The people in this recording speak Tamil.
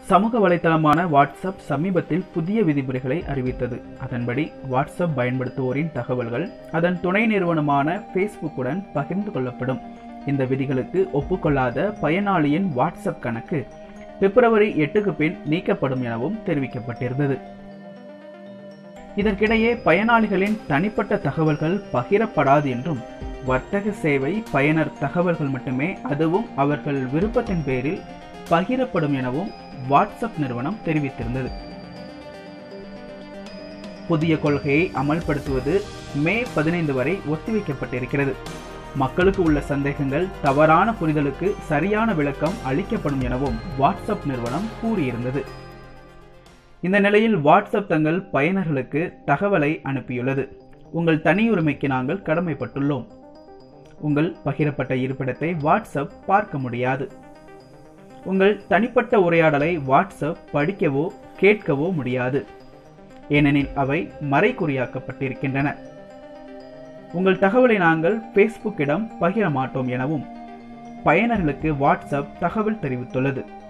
சமூக வலைத்தளமான வாட்ஸ்அப் சமீபத்தில் புதிய விதிமுறைகளை அறிவித்தது அதன்படி வாட்ஸ்அப் பயன்படுத்துவோரின் தகவல்கள் அதன் துணை நிறுவனமான ஃபேஸ்புக்குடன் பகிர்ந்து கொள்ளப்படும் இந்த விதிகளுக்கு ஒப்புக்கொள்ளாத பயனாளியின் வாட்ஸ்அப் கணக்கு பிப்ரவரி எட்டுக்கு பின் நீக்கப்படும் எனவும் தெரிவிக்கப்பட்டிருந்தது இதற்கிடையே பயனாளிகளின் தனிப்பட்ட தகவல்கள் பகிரப்படாது என்றும் வர்த்தக சேவை பயனர் தகவல்கள் மட்டுமே அதுவும் அவர்கள் விருப்பத்தின் பேரில் பகிரப்படும் எனவும் வாட்ஸ்அப் நிறுவனம் தெரிவித்திருந்தது புதிய கொள்கையை அமல்படுத்துவது மே பதினைந்து வரை ஒத்திவைக்கப்பட்டிருக்கிறது மக்களுக்கு உள்ள சந்தேகங்கள் தவறான புரிதலுக்கு சரியான விளக்கம் அளிக்கப்படும் எனவும் வாட்ஸ்அப் நிறுவனம் கூறியிருந்தது இந்த நிலையில் வாட்ஸ்அப் தங்கள் பயனர்களுக்கு தகவலை அனுப்பியுள்ளது உங்கள் தனியுரிமைக்கு நாங்கள் கடமைப்பட்டுள்ளோம் உங்கள் பகிரப்பட்ட இருப்பிடத்தை வாட்ஸ்அப் பார்க்க முடியாது உங்கள் தனிப்பட்ட உரையாடலை வாட்ஸ்அப் படிக்கவோ கேட்கவோ முடியாது ஏனெனில் அவை மறைகுறியாக்கப்பட்டிருக்கின்றன உங்கள் தகவலை நாங்கள் ஃபேஸ்புக்கிடம் பகிர மாட்டோம் எனவும் பயனர்களுக்கு வாட்ஸ்அப் தகவல் தெரிவித்துள்ளது